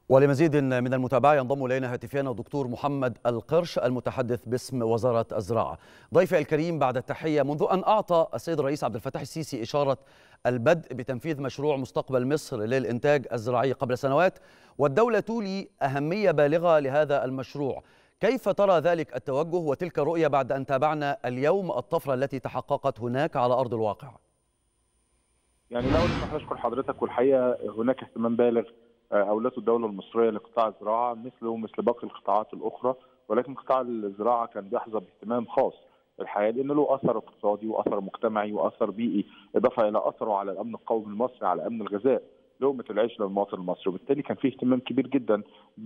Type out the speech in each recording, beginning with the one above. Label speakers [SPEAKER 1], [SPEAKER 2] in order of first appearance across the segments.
[SPEAKER 1] ولمزيد من المتابعة ينضم إلينا هاتفيا الدكتور محمد القرش المتحدث باسم وزارة الزراعة ضيفي الكريم بعد التحية منذ أن أعطى السيد الرئيس عبد الفتاح السيسي إشارة البدء بتنفيذ مشروع مستقبل مصر للإنتاج الزراعي قبل سنوات والدولة تولي أهمية بالغة لهذا المشروع كيف ترى ذلك التوجه وتلك الرؤية بعد أن تابعنا اليوم الطفرة التي تحققت هناك على أرض الواقع
[SPEAKER 2] يعني الأول اسمح نشكر حضرتك والحقيقة هناك اهتمام بالغ اولته الدوله المصريه لقطاع الزراعه مثله مثل باقي القطاعات الاخرى ولكن قطاع الزراعه كان بيحظى باهتمام خاص الحقيقه لان له اثر اقتصادي واثر مجتمعي واثر بيئي اضافه الى اثره على الامن القومي المصري على امن الغذاء لقمه العيش للمواطن المصري وبالتالي كان فيه اهتمام كبير جدا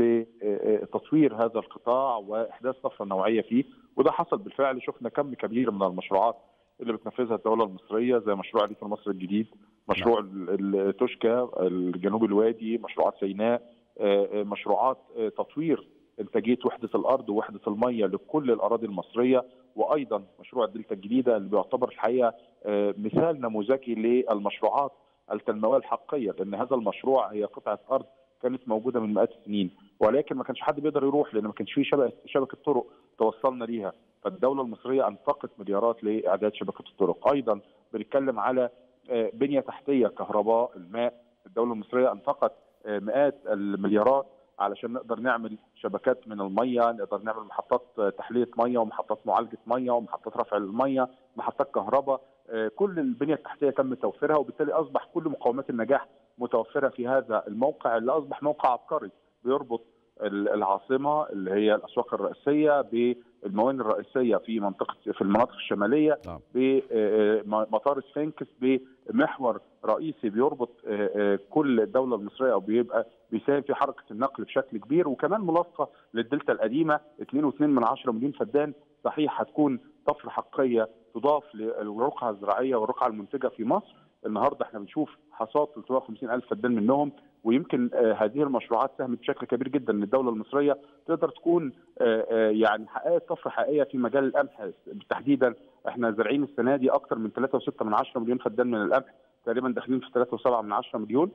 [SPEAKER 2] بتطوير هذا القطاع واحداث طفره نوعيه فيه وده حصل بالفعل شفنا كم كبير من المشروعات اللي بتنفذها الدوله المصريه زي مشروع ريف مصر الجديد مشروع التوشكا الجنوب الوادي مشروعات سيناء مشروعات تطوير انتاجيه وحده الارض ووحده الميه لكل الاراضي المصريه وايضا مشروع الدلتا الجديده اللي بيعتبر الحقيقه مثال نموذجي للمشروعات التنمويه الحقيقيه لان هذا المشروع هي قطعه ارض كانت موجوده من مئات السنين ولكن ما كانش حد بيقدر يروح لان ما كانش فيه شبكه شبكه طرق توصلنا ليها فالدوله المصريه انفقت مليارات لاعداد شبكه الطرق ايضا بنتكلم على بنيه تحتيه كهرباء الماء الدوله المصريه انفقت مئات المليارات علشان نقدر نعمل شبكات من الميه نقدر نعمل محطات تحليه ميه ومحطات معالجه ميه ومحطات رفع الميه محطات كهرباء كل البنيه التحتيه تم توفيرها وبالتالي اصبح كل مقومات النجاح متوفره في هذا الموقع اللي اصبح موقع عبقري بيربط العاصمه اللي هي الاسواق الرئيسيه بالموانئ الرئيسيه في منطقه في المناطق الشماليه نعم. بمطار سفنكس بمحور رئيسي بيربط كل الدوله المصريه او بيبقى بيساهم في حركه النقل بشكل كبير وكمان ملاصقه للدلتا القديمه 2.2 من 10 مليون فدان صحيح هتكون طفره حقيقيه تضاف للرقعه الزراعيه والرقعه المنتجه في مصر النهارده احنا بنشوف حصاد 350 الف فدان منهم ويمكن هذه المشروعات ساهمت بشكل كبير جدا ان الدوله المصريه تقدر تكون يعني حققت طفره حقيقيه في مجال القمح تحديدا احنا زارعين السنه دي اكثر من 3.6 من 10 مليون فدان من القمح تقريبا داخلين في 3.7 من 10 مليون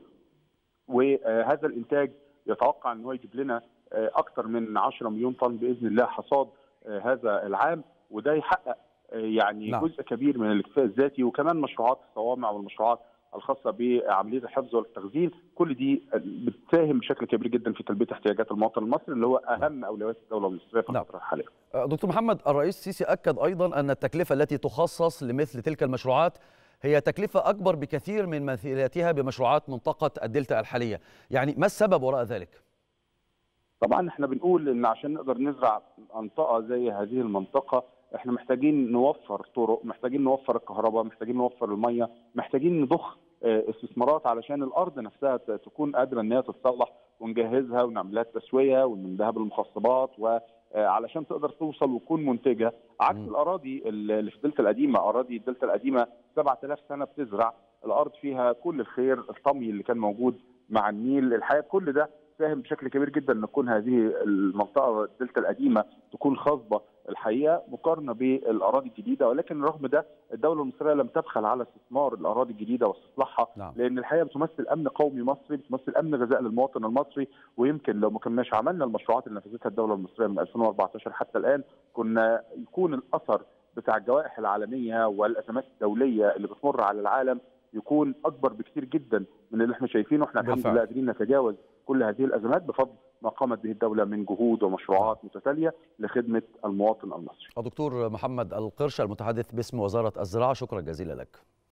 [SPEAKER 2] وهذا الانتاج يتوقع ان هو يجيب لنا اكثر من 10 مليون طن باذن الله حصاد هذا العام وده يحقق يعني نعم. جزء كبير من الاكتفاء الذاتي وكمان مشروعات الصوامع والمشروعات الخاصه بعمليه الحفظ والتخزين كل دي بتساهم بشكل كبير جدا في تلبيه احتياجات المواطن المصري اللي هو اهم اولويات الدوله المصريه في الفتره الحاليه.
[SPEAKER 1] دكتور محمد الرئيس السيسي اكد ايضا ان التكلفه التي تخصص لمثل تلك المشروعات هي تكلفه اكبر بكثير من مثيلاتها بمشروعات منطقه الدلتا الحاليه، يعني ما السبب وراء ذلك؟
[SPEAKER 2] طبعا احنا بنقول ان عشان نقدر نزرع منطقه زي هذه المنطقه احنا محتاجين نوفر طرق محتاجين نوفر الكهرباء محتاجين نوفر الميه محتاجين نضخ استثمارات علشان الارض نفسها تكون قادره ان هي تتصلح ونجهزها ونعمل لها التسويه ونمدها بالمخصبات وعلشان تقدر توصل وتكون منتجه عكس م. الاراضي اللي في الدلتا القديمه اراضي الدلتا القديمه 7000 سنه بتزرع الارض فيها كل الخير الطمي اللي كان موجود مع النيل الحقيقه كل ده ساهم بشكل كبير جدا ان تكون هذه المنطقه الدلتا القديمه تكون خصبه الحقيقه مقارنه بالاراضي الجديده ولكن رغم ده الدوله المصريه لم تبخل على استثمار الاراضي الجديده واستصلاحها نعم. لان الحقيقه بتمثل امن قومي مصري بتمثل امن غذاء للمواطن المصري ويمكن لو ما كناش عملنا المشروعات اللي نفذتها الدوله المصريه من 2014 حتى الان كنا يكون الاثر بتاع الجوائح العالميه والازمات الدوليه اللي بتمر على العالم يكون اكبر بكثير جدا من اللي احنا شايفينه احنا الحمد لله قادرين نتجاوز كل هذه الازمات بفضل ما قامت به الدوله من جهود ومشروعات متتاليه لخدمه المواطن المصري.
[SPEAKER 1] الدكتور محمد القرش المتحدث باسم وزاره الزراعه شكرا جزيلا لك.